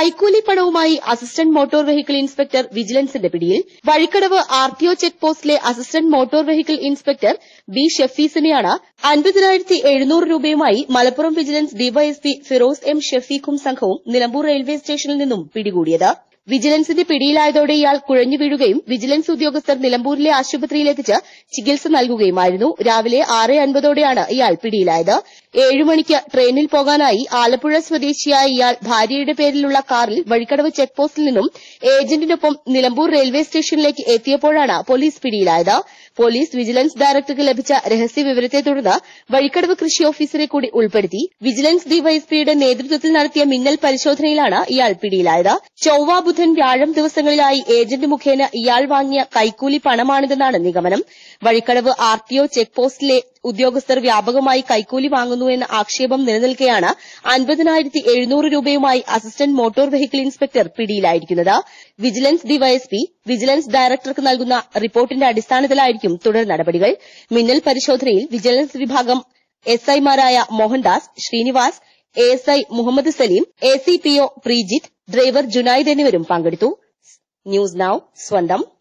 കൈക്കൂലി പണവുമായി assistant motor vehicle inspector വിജിലൻസിന്റെ പിടിയിൽ Vazhikkadavu R T O check പോസ്റ്റിലെ assistant motor vehicle inspector B ഷഫീസിനെയാണ് അൻപതിനായിരത്തി എഴുന്നൂറ് രൂപയുമായി Malappuram vigilance DYSP Firoz M ഷഫീഖും സംഘവും നിലമ്പൂർ റെയിൽവേ സ്റ്റേഷനിൽ നിന്നും പിടികൂടിയത് വിജിലൻസിന്റെ പിടിയിലായതോടെ ഇയാൾ കുഴഞ്ഞു വീഴുകയും വിജിലൻസ് ഉദ്യോഗസ്ഥർ നിലമ്പൂരിലെ ആശുപത്രിയിലെത്തിച്ച് ചികിത്സ നൽകുകയുമായിരുന്നു രാവിലെ ആറ് അൻപതോടെയാണ് ഇയാൾ പിടിയിലായത് ഏഴു മണിക്ക് ട്രെയിനിൽ പോകാനായി ആലപ്പുഴ സ്വദേശിയായ ഇയാൾ ഭാര്യയുടെ പേരിലുള്ള കാറിൽ വഴിക്കടവ് ചെക്ക് പോസ്റ്റിൽ നിന്നും ഏജന്റിനൊപ്പം നിലമ്പൂർ റെയിൽവേ സ്റ്റേഷനിലേക്ക് എത്തിയപ്പോഴാണ് പോലീസ് പിടിയിലായത് പോലീസ് വിജിലൻസ് ഡയറക്ടർക്ക് ലഭിച്ച രഹസ്യ വിവരത്തെ തുടർന്ന് വഴിക്കടവ് കൃഷി ഓഫീസറെ കൂടി ഉൾപ്പെടുത്തി വിജിലൻസ് ഡിവൈഎസ്പിയുടെ നേതൃത്വത്തിൽ നടത്തിയ മിന്നൽ പരിശോധനയിലാണ് ഇയാൾ പിടിയിലായത് ചൊവ്വ ബുധൻ വ്യാഴം ദിവസങ്ങളിലായി ഏജന്റ് മുഖേന ഇയാൾ വാങ്ങിയ കൈക്കൂലി പണമാണിതെന്നാണ് നിഗമനം Vazhikkadavu R T O check പോസ്റ്റിലെ ഉദ്യോഗസ്ഥർ വ്യാപകമായി കൈക്കൂലി വാങ്ങുന്നുവെന്ന ആക്ഷേപം നിലനിൽക്കെയാണ് അൻപതിനായിരത്തി എഴുന്നൂറ് രൂപയുമായി അസിസ്റ്റന്റ് മോട്ടോർ വെഹിക്കിൾ ഇൻസ്പെക്ടർ പിടിയിലായിരിക്കുന്നത് വിജിലൻസ് ഡിവൈഎസ്പി വിജിലൻസ് ഡയറക്ടർക്ക് നൽകുന്ന റിപ്പോർട്ടിന്റെ അടിസ്ഥാനത്തിലായിരിക്കും തുടർ നടപടികൾ മിന്നൽ പരിശോധനയിൽ വിജിലൻസ് വിഭാഗം എസ് ഐമാരായ Mohandas Srinivas A S I Muhammad Saleem A C P O Preejith driver Junaid എന്നിവരും പങ്കെടുത്തു ന്യൂസ് നൌ സ്വന്തം